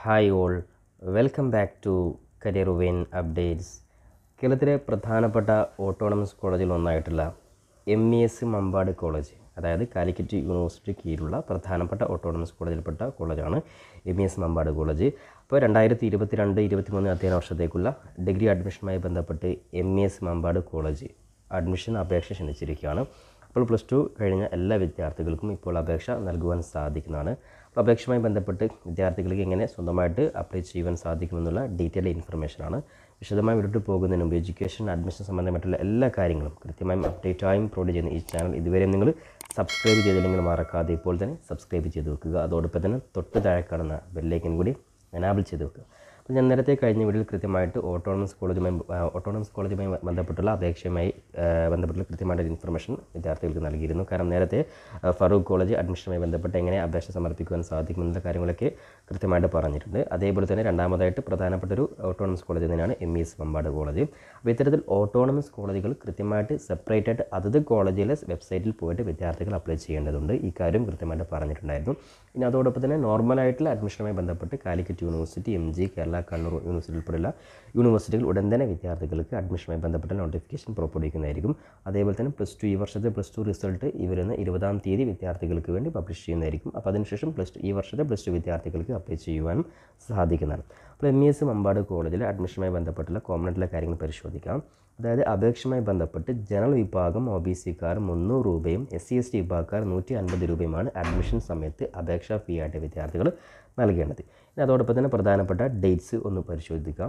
hi all welcome back to career when updates കേരളത്തിലെ പ്രധാനപ്പെട്ട autonomous കോളേജിൽ ഒന്നായിട്ടുള്ള M E S Mambad college അതായത് കാലിക്കറ്റ് യൂണിവേഴ്സിറ്റി കീഴിലുള്ള പ്രധാനപ്പെട്ട ഓട്ടോണമസ് കോളേജിൽപ്പെട്ട കോളേജാണ് M E S Mambad college അപ്പോൾ രണ്ടായിരത്തി ഇരുപത്തി രണ്ട് ഇരുപത്തി മൂന്ന് അധ്യയന വർഷത്തേക്കുള്ള ഡിഗ്രി അഡ്മിഷനുമായി ബന്ധപ്പെട്ട് M E S Mambad college admission അപേക്ഷ ക്ഷണിച്ചിരിക്കുകയാണ് അപ്പോൾ പ്ലസ് ടു കഴിഞ്ഞ എല്ലാ വിദ്യാർത്ഥികൾക്കും ഇപ്പോൾ അപേക്ഷ നൽകുവാൻ സാധിക്കുന്നതാണ് അപ്പോൾ അപേക്ഷയുമായി ബന്ധപ്പെട്ട് വിദ്യാർത്ഥികൾക്ക് എങ്ങനെ സ്വന്തമായിട്ട് അപ്ലൈ ചെയ്യുവാൻ സാധിക്കുമെന്നുള്ള ഡീറ്റെയിൽഡ് ഇൻഫർമേഷനാണ് വിശദമായി വിട്ടിട്ട് പോകുന്നതിന് മുമ്പ് എഡ്യൂക്കേഷൻ അഡ്മിഷൻ സംബന്ധമായിട്ടുള്ള എല്ലാ കാര്യങ്ങളും കൃത്യമായും അപ്ഡേറ്റായും പ്രൊവൈഡ് ചെയ്യുന്ന ഈ ചാനൽ ഇതുവരെ നിങ്ങൾ സബ്സ്ക്രൈബ് ചെയ്തില്ലെങ്കിൽ മറക്കാതെ ഇപ്പോൾ തന്നെ സബ്സ്ക്രൈബ് ചെയ്ത് വെക്കുക അതോടൊപ്പം തന്നെ തൊട്ട് താഴെ കാണുന്ന ബെല്ലേക്കൻ കൂടി എനാബിൾ ചെയ്ത് വെക്കുക അപ്പോൾ ഞാൻ നേരത്തെ കഴിഞ്ഞ വീഡിയോയിൽ കൃത്യമായിട്ട് ഓട്ടോണമസ് കോളേജുമായി ഓട്ടോണമസ് കോളേജുമായി ബന്ധപ്പെട്ടുള്ള അപേക്ഷയുമായി ആ, ബന്ധപ്പെട്ടുള്ള കൃത്യമായിട്ടൊരു ഇൻഫർമേഷൻ വിദ്യാർത്ഥികൾക്ക് നൽകിയിരുന്നു കാരണം നേരത്തെ ആ, ഫറൂഖ് കോളേജ് അഡ്മിഷനുമായി ബന്ധപ്പെട്ട് എങ്ങനെ അപേക്ഷ സമർപ്പിക്കുവാൻ സാധിക്കുമെന്നുള്ള കാര്യങ്ങളൊക്കെ കൃത്യമായിട്ട് പറഞ്ഞിട്ടുണ്ട് അതേപോലെ തന്നെ രണ്ടാമതായിട്ട് പ്രധാനപ്പെട്ട ഒരു ഓട്ടോണമസ് കോളേജ് തന്നെയാണ് M E S Mambad college അപ്പോൾ ഇത്തരത്തിൽ ഓട്ടോണമസ് കോളേജുകൾ കൃത്യമായിട്ട് സെപ്പറേറ്റ് ആയിട്ട് അതത് കോളേജിലെ വെബ്സൈറ്റിൽ പോയിട്ട് വിദ്യാർത്ഥികൾ അപ്ലൈ ചെയ്യേണ്ടതുണ്ട് ഈ കാര്യം കൃത്യമായിട്ട് പറഞ്ഞിട്ടുണ്ടായിരുന്നു ഇനി അതോടൊപ്പം തന്നെ നോർമലായിട്ടുള്ള അഡ്മിഷനുമായി ബന്ധപ്പെട്ട് Calicut university M G Kerala Kannur university ഉൾപ്പെടെയുള്ള യൂണിവേഴ്സിറ്റികൾ ഉടൻ തന്നെ വിദ്യാർത്ഥികൾക്ക് അഡ്മിഷനുമായി ബന്ധപ്പെട്ട നോട്ടിഫിക്കേഷൻ പുറപ്പെടുവിക്കുന്നതായിരിക്കും അതേപോലെ തന്നെ പ്ലസ് ടു ഈ വർഷത്തെ പ്ലസ് ടു റിസൾട്ട് ഈ വരുന്ന ഇരുപതാം തീയതി വിദ്യാർത്ഥികൾക്ക് വേണ്ടി പബ്ലിഷ് ചെയ്യുന്നതായിരിക്കും അപ്പോൾ അതിനുശേഷം പ്ലസ് ടു ഈ വർഷത്തെ പ്ലസ് ടു വിദ്യാർത്ഥികൾക്ക് അപ്ലൈ ചെയ്യുവാനും സാധിക്കുന്നതാണ് അപ്പോൾ എം ഇ എസ് മമ്പാട് കോളേജിലെ അഡ്മിഷനുമായി ബന്ധപ്പെട്ടുള്ള കോമൺ ആയിട്ടുള്ള കാര്യങ്ങൾ പരിശോധിക്കാം അതായത് അപേക്ഷയുമായി ബന്ധപ്പെട്ട് ജനറൽ വിഭാഗം ഒ ബി സിക്കാർ മുന്നൂറ് രൂപയും എസ് സി എസ് ടി വിഭാഗക്കാർ നൂറ്റി അൻപത് രൂപയുമാണ് അഡ്മിഷൻ സമയത്ത് അപേക്ഷാ ഫീ ആയിട്ട് വിദ്യാർത്ഥികൾ നൽകേണ്ടത് ഇനി അതോടൊപ്പം തന്നെ പ്രധാനപ്പെട്ട ഡേറ്റ്സ് ഒന്ന് പരിശോധിക്കാം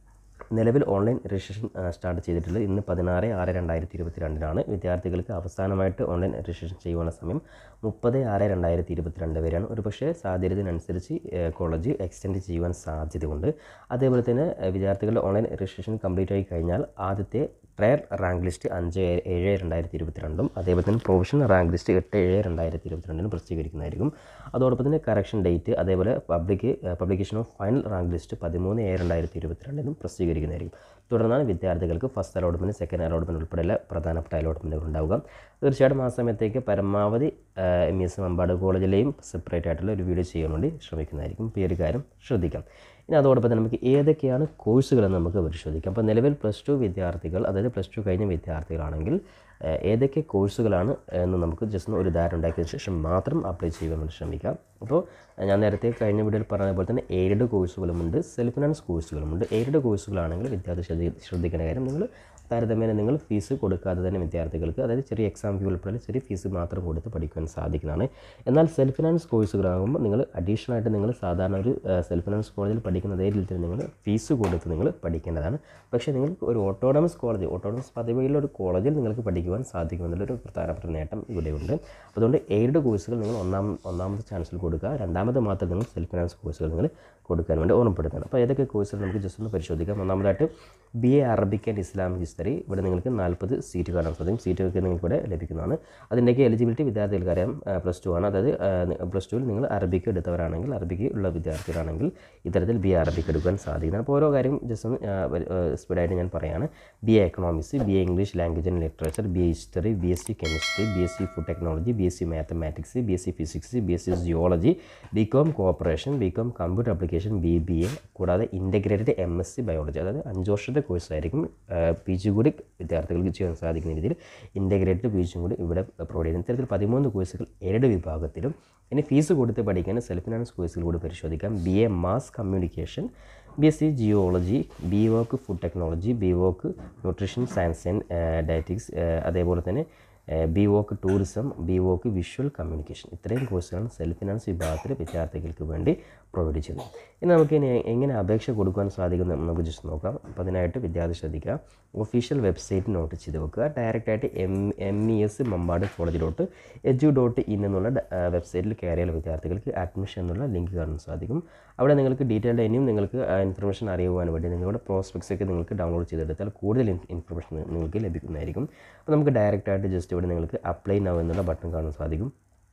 നിലവിൽ ഓൺലൈൻ രജിസ്ട്രേഷൻ ആ, സ്റ്റാർട്ട് ചെയ്തിട്ടുള്ളത് ഇന്ന് പതിനാറ് ആറ് രണ്ടായിരത്തി ഇരുപത്തി രണ്ടിനാണ് വിദ്യാർത്ഥികൾക്ക് അവസാനമായിട്ട് ഓൺലൈൻ രജിസ്ട്രേഷൻ ചെയ്യുവാനുള്ള സമയം മുപ്പത് ആറ് രണ്ടായിരത്തി ഇരുപത്തി രണ്ട് വരെയാണ് ഒരു പക്ഷേ സാഹചര്യത്തിനനുസരിച്ച് ഏ, കോളേജ് എക്സ്റ്റെൻഡ് ചെയ്യുവാൻ സാധ്യതയുണ്ട് അതേപോലെ തന്നെ ഏ, വിദ്യാർത്ഥികളുടെ ഓൺലൈൻ രജിസ്ട്രേഷൻ കംപ്ലീറ്റ് ആയി കഴിഞ്ഞാൽ ആദ്യത്തെ ട്രയൽ റാങ്ക് ലിസ്റ്റ് അഞ്ച് ഏഴ് രണ്ടായിരത്തി ഇരുപത്തിരണ്ടും അതേപോലെ തന്നെ പ്രൊഫഷണൽ റാങ്ക് ലിസ്റ്റ് എട്ട് ഏഴ് രണ്ടായിരത്തി ഇരുപത്തിരണ്ടിനും പ്രസിദ്ധീകരിക്കുന്നതായിരിക്കും അതോടൊപ്പം തന്നെ കറക്ഷൻ ഡേറ്റ് അതേപോലെ public publication of final rank list പതിമൂന്ന് ഏഴ് രണ്ടായിരത്തി ഇരുപത്തിരണ്ടിനും പ്രസിദ്ധീകരിക്കുന്നതായിരിക്കും തുടർന്നാണ് വിദ്യാർത്ഥികൾക്ക് ഫസ്റ്റ് അലോട്ട്മെൻറ്റ് സെക്കൻഡ് അലോട്ട്മെൻറ്റ് ഉൾപ്പെടെയുള്ള പ്രധാനപ്പെട്ട അലോട്ട്മെൻറ്റുകൾ ഉണ്ടാവുക തീർച്ചയായിട്ടും ആ സമയത്തേക്ക് പരമാവധി എം ഇ എസ് മമ്പാട് കോളേജിലെയും സെപ്പറേറ്റ് ആയിട്ടുള്ള ഒരു വീഡിയോ ചെയ്യാൻ വേണ്ടി ശ്രമിക്കുന്നതായിരിക്കും ഇപ്പോൾ ഈ ഒരു കാര്യം ശ്രദ്ധിക്കാം ഇനി അതോടൊപ്പം തന്നെ നമുക്ക് ഏതൊക്കെയാണ് കോഴ്സുകളെന്ന് നമുക്ക് പരിശോധിക്കാം അപ്പോൾ നിലവിൽ പ്ലസ് ടു വിദ്യാർത്ഥികൾ അതായത് പ്ലസ് ടു കഴിഞ്ഞ വിദ്യാർത്ഥികളാണെങ്കിൽ ഏഹ്, ഏതൊക്കെ കോഴ്സുകളാണ് എന്ന് നമുക്ക് ജസ്റ്റ് ഒരു ധാരണ ഉണ്ടാക്കിയതിന് ശേഷം മാത്രം അപ്ലൈ ചെയ്യാൻ വേണ്ടി ശ്രമിക്കാം അപ്പോൾ ഞാൻ നേരത്തെ കഴിഞ്ഞ വീഡിയോയിൽ പറഞ്ഞ പോലെ തന്നെ എയ്ഡഡ് കോഴ്സുകളുമുണ്ട് സെൽഫ് ഫിനാൻസ് കോഴ്സുകളുമുണ്ട് എയ്ഡഡ് കോഴ്സുകളാണെങ്കിൽ വിദ്യാർത്ഥി ശ്രദ്ധി ശ്രദ്ധിക്കേണ്ട കാര്യം നിങ്ങൾ താരതമ്യേന നിങ്ങൾ ഫീസ് കൊടുക്കാതെ തന്നെ വിദ്യാർത്ഥികൾക്ക് അതായത് ചെറിയ എക്സാം ഫീ ഉൾപ്പെടെ ചെറിയ ഫീസ് മാത്രം കൊടുത്ത് പഠിക്കാൻ സാധിക്കുന്നതാണ് എന്നാൽ സെൽഫ് ഫിനാൻസ് കോഴ്സുകളാകുമ്പോൾ നിങ്ങൾ അഡീഷണൽ ആയിട്ട് നിങ്ങൾ സാധാരണ ഒരു സെൽഫ് ഫിനാൻസ് കോളേജിൽ പഠിക്കുന്ന അതേ രീതിയിൽ നിങ്ങൾ ഫീസ് കൊടുത്ത് നിങ്ങൾ പഠിക്കേണ്ടതാണ് പക്ഷേ നിങ്ങൾക്ക് ഒരു ഓട്ടോണമസ് കോളേജ് ഓട്ടോണമസ് പദവിയുള്ള ഒരു കോളേജിൽ നിങ്ങൾക്ക് പഠിക്കുവാൻ സാധിക്കുമെന്നുള്ളൊരു പ്രധാനപ്പെട്ട നേട്ടം ഇവിടെയുണ്ട് അപ്പോൾ അതുകൊണ്ട് എയ്ഡ് കോഴ്സുകൾ നിങ്ങൾ ഒന്നാം ഒന്നാമത്തെ ചാൻസിൽ കൊടുക്കുക രണ്ടാമത് മാത്രം നിങ്ങൾ സെൽഫ് ഫിനാൻസ് കോഴ്സുകൾ നിങ്ങൾ കൊടുക്കാൻ വേണ്ടി ഓർമ്മപ്പെടുത്തണം അപ്പോൾ ഏതൊക്കെ കോഴ്സുകൾ നമുക്ക് ജസ്റ്റ് ഒന്ന് പരിശോധിക്കാം ഒന്നാമതായിട്ട് B A Arabic and Islamic history ഇവിടെ നിങ്ങൾക്ക് നാൽപ്പത് സീറ്റ് കാണാൻ സാധിക്കും സീറ്റൊക്കെ നിങ്ങൾക്ക് ഇവിടെ ലഭിക്കുന്നതാണ് അതിൻ്റെയൊക്കെ എലിജിബിലിറ്റി വിദ്യാർത്ഥികൾക്ക് അറിയാം പ്ലസ് ടു ആണ് അതായത് പ്ലസ് ടുവിൽ നിങ്ങൾ അറബിക്ക് എടുത്തവരാണെങ്കിൽ അറബിക്ക് ഉള്ള വിദ്യാർത്ഥികളാണെങ്കിൽ ഇത്തരത്തിൽ ബി എ അറബിക്ക് എടുക്കാൻ സാധിക്കുന്നതാണ് അപ്പോൾ ഓരോ കാര്യം ജസ്റ്റ് ഒന്ന് സ്പീഡായിട്ട് ഞാൻ പറയുകയാണ് B A economics B A English language and literature B A history B S C chemistry B S C food technology B S C mathematics B S C physics B S C geology B com cooperation B com computer application B B A കൂടാതെ integrated M S C biology അതായത് അഞ്ച് വർഷത്തെ കോഴ്സായിരിക്കും P G കൂടി വിദ്യാർത്ഥികൾക്ക് ചെയ്യാൻ സാധിക്കുന്ന രീതിയിൽ integrated P ജിയും കൂടി ഇവിടെ പ്രൊവൈഡ് ചെയ്യുന്നു ഇത്തരത്തിൽ പതിമൂന്ന് കോഴ്സുകൾ ഏഴ് വിഭാഗത്തിലും ഇനി ഫീസ് കൊടുത്ത് പഠിക്കാൻ സെൽഫ് ഫിനാൻസ് കോഴ്സുകൾ കൂടി പരിശോധിക്കാം B A mass communication B S C geology B voc food technology B voc nutrition science and dietetics അതേപോലെ തന്നെ B voc tourism B voc visual communication ഇത്രയും കോഴ്സുകളാണ് സെൽഫ് ഫിനാൻസ് വിഭാഗത്തിൽ വിദ്യാർത്ഥികൾക്ക് വേണ്ടി പ്രൊവൈഡ് ചെയ്യുന്നത് ഇനി നമുക്ക് ഇനി എങ്ങനെ അപേക്ഷ കൊടുക്കാൻ സാധിക്കും എന്ന് നമുക്ക് ജസ്റ്റ് നോക്കാം അപ്പോൾ അതിനായിട്ട് വിദ്യാർത്ഥി ശ്രദ്ധിക്കുക ഒഫീഷ്യൽ വെബ്സൈറ്റ് നോട്ട് ചെയ്ത് വെക്കുക ഡയറക്റ്റായിട്ട് M M E S Mambad കോളേജിലോട്ട് എജു ഡോട്ട് ഇൻ എന്നുള്ള വെബ്സൈറ്റിൽ കയറിയാൽ വിദ്യാർത്ഥികൾക്ക് അഡ്മിഷൻ എന്നുള്ള ലിങ്ക് കാണാൻ സാധിക്കും അവിടെ നിങ്ങൾക്ക് ഡീറ്റെയിൽഡ് ഇനിയും നിങ്ങൾക്ക് ഇൻഫർമേഷൻ അറിയുവാൻ വേണ്ടി നിങ്ങളുടെ പ്രോസ്പെക്ട്സ് ഒക്കെ നിങ്ങൾക്ക് ഡൗൺലോഡ് ചെയ്തെടുത്താൽ കൂടുതൽ ഇൻഫർമേഷൻ നിങ്ങൾക്ക് ലഭിക്കുന്നതായിരിക്കും അപ്പോൾ നമുക്ക് ഡയറക്റ്റായിട്ട് ജസ്റ്റ് ഇവിടെ നിങ്ങൾക്ക് അപ്ലൈ നൗ എന്നുള്ള ബട്ടൺ കാണാൻ സാധിക്കും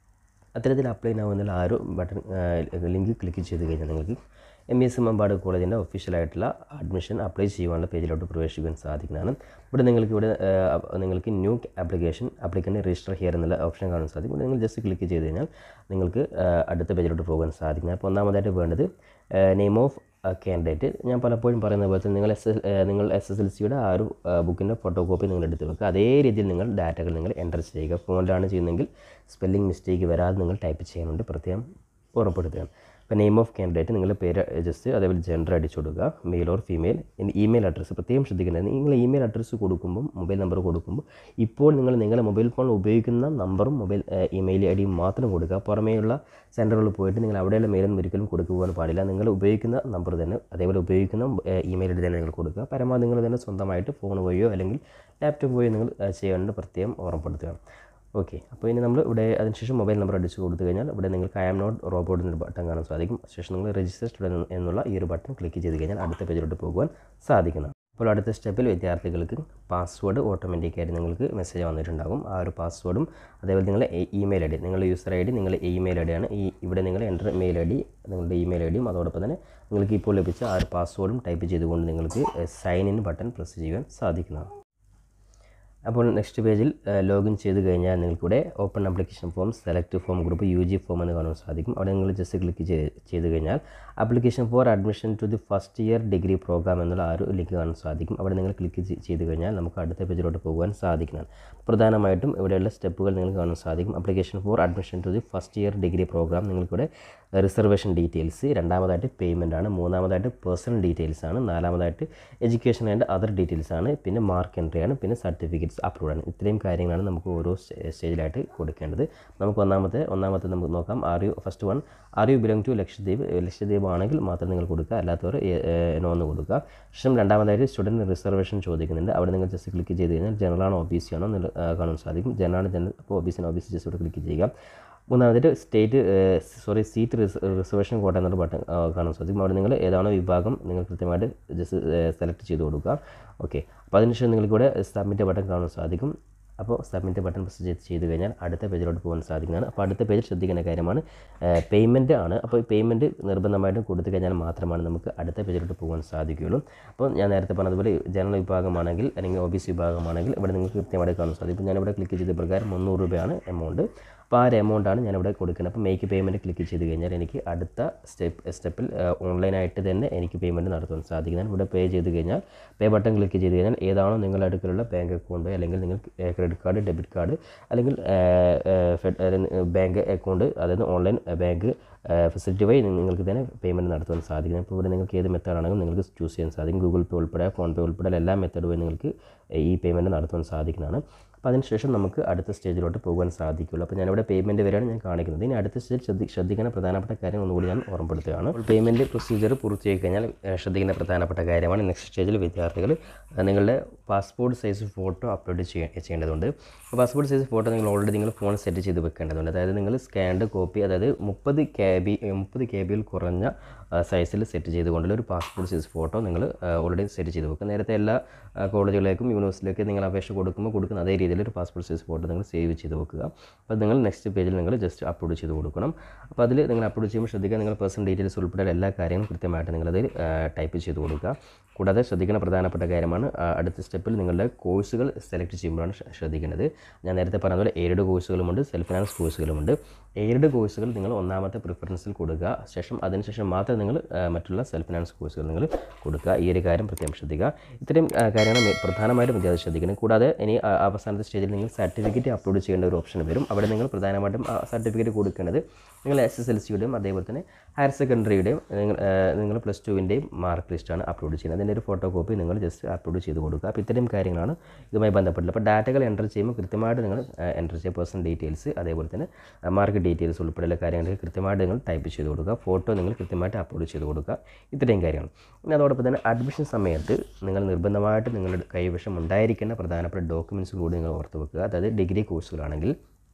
അത്തരത്തിൽ അപ്ലൈ നൗ എന്നുള്ള ആ ഒരു ബട്ടൺ ലിങ്ക് ക്ലിക്ക് ചെയ്ത് കഴിഞ്ഞാൽ നിങ്ങൾക്ക് എം എസ് മമ്പാട് കോളേജിൻ്റെ ഒഫീഷ്യലായിട്ടുള്ള അഡ്മിഷൻ അപ്ലൈ ചെയ്യുവാനുള്ള പേജിലോട്ട് പ്രവേശിക്കാൻ സാധിക്കുന്നതാണ് ഇവിടെ നിങ്ങൾക്ക് ഇവിടെ ആ, നിങ്ങൾക്ക് new application applicant register here എന്നുള്ള ഓപ്ഷൻ കാണാൻ സാധിക്കും ഇവിടെ നിങ്ങൾ ജസ്റ്റ് ക്ലിക്ക് ചെയ്ത് കഴിഞ്ഞാൽ നിങ്ങൾക്ക് ആ, അടുത്ത പേജിലോട്ട് പോകാൻ സാധിക്കും അപ്പോൾ ഒന്നാമതായിട്ട് വേണ്ടത് നെയിം ഓഫ് കാൻഡിഡേറ്റ് ഞാൻ പലപ്പോഴും പറയുന്ന പോലെ തന്നെ നിങ്ങൾ എസ് നിങ്ങൾ എസ് എസ് എൽ സിയുടെ ആ ഒരു ബുക്കിൻ്റെ ഫോട്ടോ കോപ്പി നിങ്ങൾ എടുത്ത് വെക്കുക അതേ രീതിയിൽ നിങ്ങൾ ഡാറ്റകൾ നിങ്ങൾ എൻ്റർ ചെയ്യുക ഫോണിലാണ് ചെയ്യുന്നതെങ്കിൽ സ്പെല്ലിംഗ് മിസ്റ്റേക്ക് വരാതെ നിങ്ങൾ ടൈപ്പ് ചെയ്യാനുണ്ട് പ്രത്യേകം ഉറപ്പെടുത്തുകയാണ് ഇപ്പോൾ നെയിം ഓഫ് കാൻഡിഡേറ്റ് നിങ്ങളുടെ പേര് ജസ്റ്റ് അതേപോലെ ജെൻഡർ അടിച്ചു കൊടുക്കുക മെയിൽ ഓർ ഫീമെയിൽ ഇനി ഇമെയിൽ അഡ്രസ്സ് പ്രത്യേകം ശ്രദ്ധിക്കേണ്ടത് നിങ്ങൾ ഇമെയിൽ അഡ്രസ്സ് കൊടുക്കുമ്പോൾ മൊബൈൽ നമ്പർ കൊടുക്കുമ്പോൾ ഇപ്പോൾ നിങ്ങൾ നിങ്ങളുടെ മൊബൈൽ ഫോൺ ഉപയോഗിക്കുന്ന നമ്പറും മൊബൈൽ ഇമെയിൽ ഐ ഡിയും മാത്രം കൊടുക്കുക പുറമേയുള്ള സെൻറ്ററുകളിൽ പോയിട്ട് നിങ്ങൾ അവിടെയുള്ള മെയിലൊന്നും ഒരിക്കലും കൊടുക്കുവാൻ പാടില്ല നിങ്ങൾ ഉപയോഗിക്കുന്ന നമ്പർ തന്നെ അതേപോലെ ഉപയോഗിക്കുന്ന ഇമെയിൽ ഐ ഡി തന്നെ നിങ്ങൾ കൊടുക്കുക പരമാവധി നിങ്ങൾ തന്നെ സ്വന്തമായിട്ട് ഫോൺ വഴിയോ അല്ലെങ്കിൽ ലാപ്ടോപ്പ് വഴിയോ നിങ്ങൾ ഏഹ്, ചെയ്യേണ്ടത് പ്രത്യേകം ഓർമ്മപ്പെടുത്തുക ഓക്കെ അപ്പോൾ ഇനി നമ്മൾ ഇവിടെ അതിനുശേഷം മൊബൈൽ നമ്പർ അടിച്ച് കൊടുത്തു കഴിഞ്ഞാൽ ഇവിടെ നിങ്ങൾക്ക് ഐ ആം നോട്ട് റോബോട്ട് എന്നൊരു ബട്ടൺ കാണാൻ സാധിക്കും ശേഷം നിങ്ങൾ രജിസ്റ്റർ സ്റ്റുഡൻറ്റ് എന്നുള്ള ഈ ഒരു ബട്ടൺ ക്ലിക്ക് ചെയ്ത് കഴിഞ്ഞാൽ അടുത്ത പേജിലോട്ട് പോകുവാൻ സാധിക്കുന്നതാണ് അപ്പോൾ അടുത്ത സ്റ്റെപ്പിൽ വിദ്യാർത്ഥികൾക്ക് പാസ്വേഡ് ഓട്ടോമാറ്റിക്കായിട്ട് നിങ്ങൾക്ക് മെസ്സേജ് വന്നിട്ടുണ്ടാകും ആ ഒരു പാസ്വേഡും അതേപോലെ നിങ്ങളുടെ ഇമെയിൽ ഐ ഡി നിങ്ങളുടെ യൂസർ ഐ ഡി നിങ്ങളുടെ ഇമെയിൽ ഐ ഡിയാണ് ഈ ഇവിടെ നിങ്ങൾ എൻ്റർ മെയിൽ ഐ ഡി നിങ്ങളുടെ ഇമെയിൽ ഐ ഡിയും അതോടൊപ്പം തന്നെ നിങ്ങൾക്ക് ഇപ്പോൾ ലഭിച്ച ആ ഒരു പാസ്വേഡും ടൈപ്പ് ചെയ്തുകൊണ്ട് നിങ്ങൾക്ക് സൈൻ ഇൻ ബട്ടൺ പ്രസ് ചെയ്യാൻ സാധിക്കുന്നതാണ് അപ്പോൾ നെക്സ്റ്റ് പേജിൽ ലോഗിൻ ചെയ്ത് കഴിഞ്ഞാൽ നിങ്ങൾക്കിവിടെ open application form select form group U G form എന്ന് കാണാൻ സാധിക്കും അവിടെ നിങ്ങൾ ജസ്റ്റ് ക്ലിക്ക് ചെയ്ത് ചെയ്ത് കഴിഞ്ഞാൽ application for admission to the first year degree program എന്നുള്ള ആ ഒരു ലിങ്ക് കാണാൻ സാധിക്കും അവിടെ നിങ്ങൾ ക്ലിക്ക് ചെയ്ത് കഴിഞ്ഞാൽ നമുക്ക് അടുത്ത പേജിലോട്ട് പോകാൻ സാധിക്കുന്നതാണ് പ്രധാനമായിട്ടും ഇവിടെയുള്ള സ്റ്റെപ്പുകൾ നിങ്ങൾക്ക് കാണാൻ സാധിക്കും application for admission to the first year degree program നിങ്ങൾക്കിവിടെ റിസർവേഷൻ ഡീറ്റെയിൽസ് രണ്ടാമതായിട്ട് പേയ്മെൻ്റ് ആണ് മൂന്നാമതായിട്ട് പേഴ്സണൽ ഡീറ്റെയിൽസ് ആണ് നാലാമതായിട്ട് എഡ്യൂക്കേഷൻ ആൻഡ് അതർ ഡീറ്റെയിൽസ് ആണ് പിന്നെ മാർക്ക് എൻട്രി ആണ് പിന്നെ സർട്ടിഫിക്കറ്റ്സ് അപ്ലോഡ് ആണ് ഇത്രയും കാര്യങ്ങളാണ് നമുക്ക് ഓരോ സ്റ്റേ- സ്റ്റേജിലായിട്ട് കൊടുക്കേണ്ടത് നമുക്ക് ഒന്നാമത്തെ ഒന്നാമത്തെ നമുക്ക് നോക്കാം R U first one R U belong to Lakshadweep Lakshadweep ആണെങ്കിൽ മാത്രം നിങ്ങൾ കൊടുക്കുക അല്ലാത്തവർ നോ എന്ന് കൊടുക്കുക ശേഷം രണ്ടാമതായിട്ട് സ്റ്റുഡൻറ്റ് റിസർവേഷൻ ചോദിക്കുന്നുണ്ട് അവിടെ നിങ്ങൾ ജസ്റ്റ് ക്ലിക്ക് ചെയ്ത് കഴിഞ്ഞാൽ ജനറൽ ആണോ ഒ ബി സി ആണോ എന്ന് കാണാൻ സാധിക്കും ജനറൽ ആണ് ജനറൽ അപ്പോൾ O B C O B C just ഇവിടെ ക്ലിക്ക് ചെയ്യുക മൂന്നാമതായിട്ട് സ്റ്റേറ്റ് സോറി സീറ്റ് റിസർവേഷൻ കോട്ട എന്നൊരു ബട്ടൺ കാണാൻ സാധിക്കും അവിടെ നിങ്ങൾ ഏതാണോ വിഭാഗം നിങ്ങൾ കൃത്യമായിട്ട് ജസ്റ്റ് സെലക്ട് ചെയ്ത് കൊടുക്കുക ഓക്കെ അപ്പോൾ അതിനുശേഷം നിങ്ങൾക്കിവിടെ സബ്മിറ്റ് ബട്ടൺ കാണാൻ സാധിക്കും അപ്പോൾ സബ്മിറ്റ് ബട്ടൺ പ്രസ് ചെയ്ത് ചെയ്ത് കഴിഞ്ഞാൽ അടുത്ത പേജിലോട്ട് പോകാൻ സാധിക്കുന്നതാണ് അപ്പോൾ അടുത്ത പേജിൽ ശ്രദ്ധിക്കേണ്ട കാര്യമാണ് പേയ്മെൻറ്റ് ആണ് അപ്പോൾ ഈ പേയ്മെൻറ്റ് നിർബന്ധമായിട്ടും കൊടുത്തു കഴിഞ്ഞാൽ മാത്രമാണ് നമുക്ക് അടുത്ത പേജിലോട്ട് പോകാൻ സാധിക്കുകയുള്ളൂ അപ്പോൾ ഞാൻ നേരത്തെ പറഞ്ഞതുപോലെ ജനറൽ വിഭാഗമാണെങ്കിൽ അല്ലെങ്കിൽ ഒ ബി സി വിഭാഗമാണെങ്കിൽ ഇവിടെ നിങ്ങൾക്ക് കൃത്യമായിട്ട് കാണാൻ സാധിക്കും ഇപ്പോൾ ഞാനിവിടെ ക്ലിക്ക് ചെയ്ത പ്രകാരം മുന്നൂറ് രൂപയാണ് എമൗണ്ട് അപ്പോൾ ആ ഒരു എമൗണ്ടാണ് ഞാനിവിടെ കൊടുക്കുന്നത് അപ്പോൾ മേക്ക് പേയ്മെൻറ്റ് ക്ലിക്ക് ചെയ്ത് കഴിഞ്ഞാൽ എനിക്ക് അടുത്ത സ്റ്റെപ്പ് സ്റ്റെപ്പിൽ ഓൺലൈനായിട്ട് തന്നെ എനിക്ക് പേയ്മെൻറ്റ് നടത്താൻ സാധിക്കുന്നതാണ് ഇവിടെ പേ ചെയ്ത് കഴിഞ്ഞാൽ പേ ബട്ടൺ ക്ലിക്ക് ചെയ്ത് കഴിഞ്ഞാൽ ഏതാണോ നിങ്ങളുടെ അടുക്കലുള്ള ബാങ്ക് അക്കൗണ്ട് അല്ലെങ്കിൽ നിങ്ങൾ ക്രെഡിറ്റ് കാർഡ് ഡെബിറ്റ് കാർഡ് അല്ലെങ്കിൽ ബാങ്ക് അക്കൗണ്ട് അതായത് ഓൺലൈൻ ബാങ്ക് ഫെസിലിറ്റി വഴി നിങ്ങൾക്ക് തന്നെ പേയ്മെൻറ്റ് നടത്താൻ സാധിക്കും അപ്പോൾ ഇവിടെ നിങ്ങൾക്ക് ഏത് മെത്തേഡ് ആണെങ്കിലും നിങ്ങൾക്ക് ചൂസ് ചെയ്യാൻ സാധിക്കും ഗൂഗിൾ പേ ഉൾപ്പെടെ ഫോൺ പേ ഉൾപ്പെടെ എല്ലാ മെത്തേഡ് വഴി നിങ്ങൾക്ക് ഈ പേയ്മെൻറ്റ് നടത്താൻ സാധിക്കുന്നതാണ് അപ്പോൾ അതിനുശേഷം നമുക്ക് അടുത്ത സ്റ്റേജിലോട്ട് പോകാൻ സാധിക്കുള്ളൂ അപ്പോൾ ഞാനിവിടെ പേയ്മെൻറ്റ് വരെയാണ് ഞാൻ കാണിക്കുന്നത് ഇനി അടുത്ത സ്റ്റേജ് ശ്രദ്ധി ശ്രദ്ധിക്കേണ്ട പ്രധാനപ്പെട്ട കാര്യം ഒന്നുകൂടി ഞാൻ ഓർമ്മപ്പെടുത്തുകയാണ് അപ്പോൾ പേയ്മെൻറ്റ് പ്രൊസീജിയർ പൂർത്തിയായി കഴിഞ്ഞാൽ ഏഹ്, ശ്രദ്ധിക്കേണ്ട പ്രധാനപ്പെട്ട കാര്യമാണ് നെക്സ്റ്റ് സ്റ്റേജിൽ വിദ്യാർത്ഥികൾ ഏഹ്, നിങ്ങളുടെ പാസ്പോർട്ട് സൈസ് ഫോട്ടോ അപ്ലോഡ് ചെയ്യ ചെയ്യേണ്ടതുണ്ട് അപ്പോൾ പാസ്പോർട്ട് സൈസ് ഫോട്ടോ നിങ്ങൾ ഓൾറെഡി നിങ്ങൾ ഫോൺ സെറ്റ് ചെയ്ത് വെക്കേണ്ടതുണ്ട് അതായത് നിങ്ങൾ സ്കാൻഡ് കോപ്പി അതായത് മുപ്പത് കെ ബി മുപ്പത് കെ ബിയിൽ കുറഞ്ഞ സൈസിൽ സെറ്റ് ചെയ്തുകൊണ്ടുള്ള ഒരു പാസ്പോർട്ട് സൈസ് ഫോട്ടോ നിങ്ങൾ ഓൾറെഡി സെറ്റ് ചെയ്ത് വെക്കുക നേരത്തെ എല്ലാ ആ, കോളേജുകളിലേക്കും യൂണിവേഴ്സിറ്റിയിലേക്ക് നിങ്ങൾ അപേക്ഷ കൊടുക്കുമ്പോൾ കൊടുക്കുന്ന അതേ രീതിയിൽ ഒരു പാസ്പോർട്ട് സൈസ് ഫോട്ടോ നിങ്ങൾ സേവ് ചെയ്ത് വെക്കുക അപ്പോൾ നിങ്ങൾ നെക്സ്റ്റ് പേജിൽ നിങ്ങൾ ജസ്റ്റ് അപ്ലോഡ് ചെയ്ത് കൊടുക്കണം അപ്പോൾ അതിൽ നിങ്ങൾ അപ്ലോഡ് ചെയ്യുമ്പോൾ ശ്രദ്ധിക്കുക നിങ്ങൾ പേഴ്സണൽ ഡീറ്റെയിൽസ് ഉൾപ്പെടെ എല്ലാ കാര്യങ്ങളും കൃത്യമായിട്ട് നിങ്ങളത് ടൈപ്പ് ചെയ്ത് കൊടുക്കുക കൂടാതെ ശ്രദ്ധിക്കുന്ന പ്രധാനപ്പെട്ട കാര്യമാണ് ആ, അടുത്ത സ്റ്റെപ്പിൽ നിങ്ങളുടെ കോഴ്സുകൾ സെലക്ട് ചെയ്യുമ്പോഴാണ് ശ്ര- ശ്രദ്ധിക്കേണ്ടത് ഞാൻ നേരത്തെ പറഞ്ഞതുപോലെ എയ്ഡ് കോഴ്സുകളുമുണ്ട് സെൽഫ് ഫിനാൻസ് കോഴ്സുകളുമുണ്ട് എയ്ഡ് കോഴ്സുകൾ നിങ്ങൾ ഒന്നാമത്തെ പ്രിഫറൻസിൽ കൊടുക്കുക ശേഷം അതിനുശേഷം മാത്രം നിങ്ങൾ ആ, മറ്റുള്ള സെൽഫ് ഫിനാൻസ് കോഴ്സുകൾ നിങ്ങൾ കൊടുക്കുക ഈ ഒരു കാര്യം പ്രത്യേകം ശ്രദ്ധിക്കുക ഇത്രയും ആ, കാര്യമാണ് മെ- പ്രധാനമായിട്ടും വിദ്യാർത്ഥി ശ്രദ്ധിക്കുന്നത് കൂടാതെ ഇനി ആ, അവസാനത്തെ സ്റ്റേജിൽ നിങ്ങൾ സർട്ടിഫിക്കറ്റ് അപ്ലോഡ് ചെയ്യേണ്ട ഒരു ഓപ്ഷൻ വരും അവിടെ നിങ്ങൾ പ്രധാനമായിട്ടും ആ സർട്ടിഫിക്കറ്റ് കൊടുക്കേണ്ടത് നിങ്ങൾ എസ് എസ് എൽ സിയുടെയും അതേപോലെ തന്നെ ഹയർ സെക്കൻഡറിയുടെയും നിങ്ങൾ ആ, നിങ്ങൾ പ്ലസ് ടുവിൻ്റെയും മാർക്ക് ലിസ്റ്റാണ് അപ്ലോഡ് ചെയ്യുന്നത് അതിൻ്റെ ഒരു ഫോട്ടോ കോപ്പി നിങ്ങൾ ജസ്റ്റ് അപ്ലോഡ് ചെയ്ത് കൊടുക്കുക അപ്പോൾ ഇത്രയും കാര്യങ്ങളാണ് ഇതുമായി ബന്ധപ്പെട്ടുള്ളത് അപ്പോൾ ഡാറ്റകൾ എൻ്റർ ചെയ്യുമ്പോൾ കൃത്യമായിട്ട് നിങ്ങൾ എൻ്റർ ചെയ്യുക പേഴ്സണൽ ഡീറ്റെയിൽസ് അതേപോലെ തന്നെ മാർക്ക് ഡീറ്റെയിൽസ് ഉൾപ്പെടെയുള്ള കാര്യങ്ങൾ കൃത്യമായിട്ട് നിങ്ങൾ ടൈപ്പ് ചെയ്ത് കൊടുക്കുക ഫോട്ടോ നിങ്ങൾ കൃത്യമായിട്ട് അപ്ലോഡ് ചെയ്ത് കൊടുക്കുക ഇത്രയും കാര്യങ്ങൾ പിന്നെ അതോടൊപ്പം തന്നെ അഡ്മിഷൻ സമയത്ത് നിങ്ങൾ നിർബന്ധമായിട്ട് നിങ്ങളുടെ കൈവശം ഉണ്ടായിരിക്കേണ്ട പ്രധാനപ്പെട്ട ഡോക്യുമെൻറ്റ്സ് കൂടി നിങ്ങൾ ഓർത്ത് വെക്കുക അതായത് ഡിഗ്രി കോഴ്സുകളാണെങ്കിൽ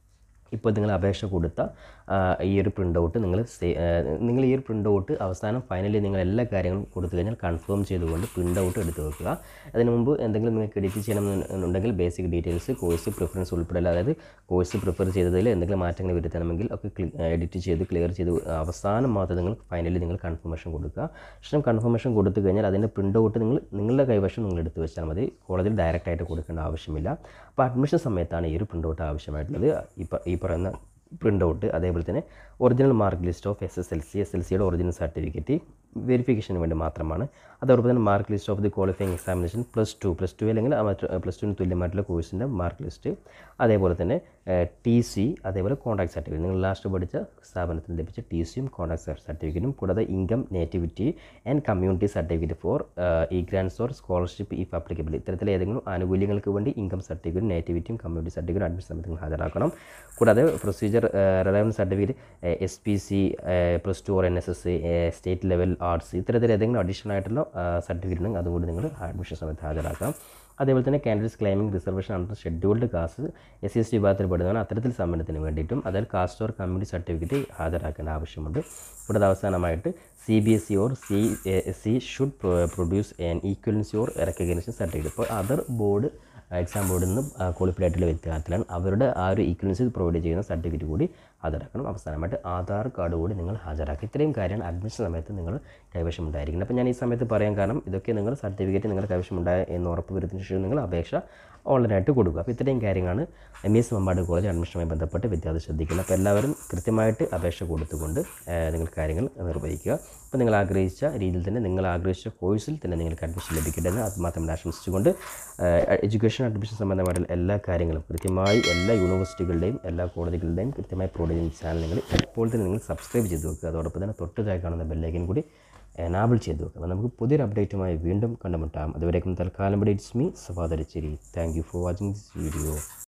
ഇപ്പോൾ നിങ്ങൾ അപേക്ഷ കൊടുത്ത ആ, ഈ ഒരു പ്രിൻ്റ് ഔട്ട് നിങ്ങൾ സേ- ആ, നിങ്ങൾ ഈ ഒരു പ്രിൻ്റ് ഔട്ട് അവസാനം ഫൈനലി നിങ്ങൾ എല്ലാ കാര്യങ്ങളും കൊടുത്തു കഴിഞ്ഞാൽ കൺഫേം ചെയ്തുകൊണ്ട് പ്രിൻ്റ് ഔട്ട് എടുത്ത് വെക്കുക അതിന് മുമ്പ് എന്തെങ്കിലും നിങ്ങൾക്ക് എഡിറ്റ് ചെയ്യണം എന്നുണ്ടെങ്കിൽ ബേസിക് ഡീറ്റെയിൽസ് കോഴ്സ് പ്രിഫറൻസ് ഉൾപ്പെടെ അതായത് കോഴ്സ് പ്രിഫർ ചെയ്തതിൽ എന്തെങ്കിലും മാറ്റങ്ങൾ വരുത്തണമെങ്കിൽ ഒക്കെ എഡിറ്റ് ചെയ്ത് ക്ലിയർ ചെയ്ത് അവസാനം മാത്രം നിങ്ങൾ ഫൈനലി നിങ്ങൾ കൺഫർമേഷൻ കൊടുക്കുക ശേഷം കൺഫർമേഷൻ കൊടുത്തു കഴിഞ്ഞാൽ അതിൻ്റെ പ്രിൻ്റ് ഔട്ട് നിങ്ങൾ നിങ്ങളുടെ കൈവശം നിങ്ങൾ എടുത്ത് വെച്ചാൽ മതി കോളേജിൽ ഡയറക്റ്റ് ആയിട്ട് കൊടുക്കേണ്ട ആവശ്യമില്ല അപ്പോൾ അഡ്മിഷൻ സമയത്താണ് ഈ ഒരു പ്രിൻ്റ് ഔട്ട് ആവശ്യമായിട്ടുള്ളത് ഈ പ- ഈ പറയുന്ന പ്രിൻ്റ് ഔട്ട് അതേപോലെ തന്നെ original mark list of S S L C S L സിയുടെ ഒറിജിനൽ സർട്ടിഫിക്കറ്റ് വെരിഫിക്കേഷന് വേണ്ടി മാത്രമാണ് അതോടൊപ്പം തന്നെ mark list of the qualifying examination plus two plus two അല്ലെങ്കിൽ പ്ലസ് ടുവിന് തുല്യമായിട്ടുള്ള കോഴ്സിൻ്റെ മാർക്ക് ലിസ്റ്റ് അതേപോലെ തന്നെ ടി സി അതേപോലെ കോൺടാക്ട് സർട്ടിഫിക്കറ്റ് നിങ്ങൾ ലാസ്റ്റ് പഠിച്ച സ്ഥാപനത്തിന് ലഭിച്ച ടി സിയും കോൺടാക്ട് സർട്ടിഫിക്കറ്റും കൂടാതെ income nativity and community certificate for E grants or scholarship if applicable ഇത്തരത്തിലെ ഏതെങ്കിലും ആനുകൂല്യങ്ങൾക്ക് വേണ്ടി ഇൻകം സർട്ടിഫിക്കറ്റ് നേറ്റിവിറ്റിയും കമ്മ്യൂണിറ്റി സർട്ടിഫിക്കറ്റ് അഡ്മിഷൻ സമയത്ത് നിങ്ങൾ ഹാജരാക്കണം കൂടാതെ procedure relevance certificate S P C plus two or N S S state level arts ഇത്തരത്തിൽ ഏതെങ്കിലും അഡീഷണൽ ആയിട്ടുള്ള സർട്ടിഫിക്കറ്റ് ഉണ്ടെങ്കിൽ അതുകൊണ്ട് നിങ്ങൾ അഡ്മിഷൻ സമയത്ത് ഹാജരാക്കാം അതേപോലെ തന്നെ candidates claiming reservation under scheduled caste S C S T വിഭാഗത്തിൽ പെടുന്നവർ അത്തരത്തിൽ സമരത്തിന് വേണ്ടിയിട്ടും അതായത് കാസ്റ്റ് ഓർ കമ്മ്യൂണിറ്റി സർട്ടിഫിക്കറ്റ് ഹാജരാക്കേണ്ട ആവശ്യമുണ്ട് കൂടാതെ അവസാനമായിട്ട് C B S C or C S C should produce an equivalency or recognition certificate ഇപ്പോൾ അതർ ബോർഡ് എക്സാം ബോർഡിൽ നിന്നും ക്വാളിഫൈഡ് ആയിട്ടുള്ള വിദ്യാർത്ഥികളാണ് അവരുടെ ആ ഒരു ഈക്വലൻസി പ്രൊവൈഡ് ചെയ്യുന്ന സർട്ടിഫിക്കറ്റ് കൂടി ഹാജരാക്കണം അവസാനമായിട്ട് ആധാർ കാർഡ് കൂടി നിങ്ങൾ ഹാജരാക്കുക ഇത്രയും കാര്യമാണ് അഡ്മിഷൻ സമയത്ത് നിങ്ങൾ കൈവശം ഉണ്ടായിരിക്കുന്നത് അപ്പോൾ ഞാൻ ഈ സമയത്ത് പറയാൻ കാരണം ഇതൊക്കെ നിങ്ങൾ സർട്ടിഫിക്കറ്റ് നിങ്ങളുടെ കൈവശം ഉണ്ടായ എന്ന് ഉറപ്പ് വരുത്തിയതിന് ശേഷം നിങ്ങൾ അപേക്ഷ ഓൺലൈനായിട്ട് കൊടുക്കുക അപ്പോൾ ഇത്രയും കാര്യങ്ങളാണ് എം എസ് മമ്പാട് കോളേജ് അഡ്മിഷനുമായി ബന്ധപ്പെട്ട് വിദ്യാർത്ഥി ശ്രദ്ധിക്കുന്നത് അപ്പോൾ എല്ലാവരും കൃത്യമായിട്ട് അപേക്ഷ കൊടുത്തുകൊണ്ട് ഏഹ്, നിങ്ങൾ കാര്യങ്ങൾ നിർവഹിക്കുക അപ്പോൾ നിങ്ങൾ ആഗ്രഹിച്ച രീതിയിൽ തന്നെ നിങ്ങൾ ആഗ്രഹിച്ച കോഴ്സിൽ തന്നെ നിങ്ങൾക്ക് അഡ്മിഷൻ ലഭിക്കട്ടെ എന്ന് ആത്മാർത്ഥം ആശംസിച്ചുകൊണ്ട് എഡ്യൂക്കേഷൻ അഡ്മിഷൻ സംബന്ധമായിട്ടുള്ള എല്ലാ കാര്യങ്ങളും കൃത്യമായി എല്ലാ യൂണിവേഴ്സിറ്റികളുടെയും എല്ലാ കോളേജുകളുടെയും കൃത്യമായി പ്രൊവൈഡ് ചെയ്യുന്ന ചാനൽ നിങ്ങൾ ഇപ്പോൾ തന്നെ നിങ്ങൾ സബ്സ്ക്രൈബ് ചെയ്ത് വെക്കുക അതോടൊപ്പം തന്നെ തൊട്ട് താഴെ കാണുന്ന ബെല്ലൈക്കൻ കൂടി എനാബിൾ ചെയ്ത് വെക്കുക അപ്പോൾ നമുക്ക് പുതിയൊരു അപ്ഡേറ്റുമായി വീണ്ടും കണ്ടുമുട്ടാം അതുവരേക്കും തൽക്കാലം ഇറ്റ്സ് മീ സവാദരിച്ചേരി thank you for watching this video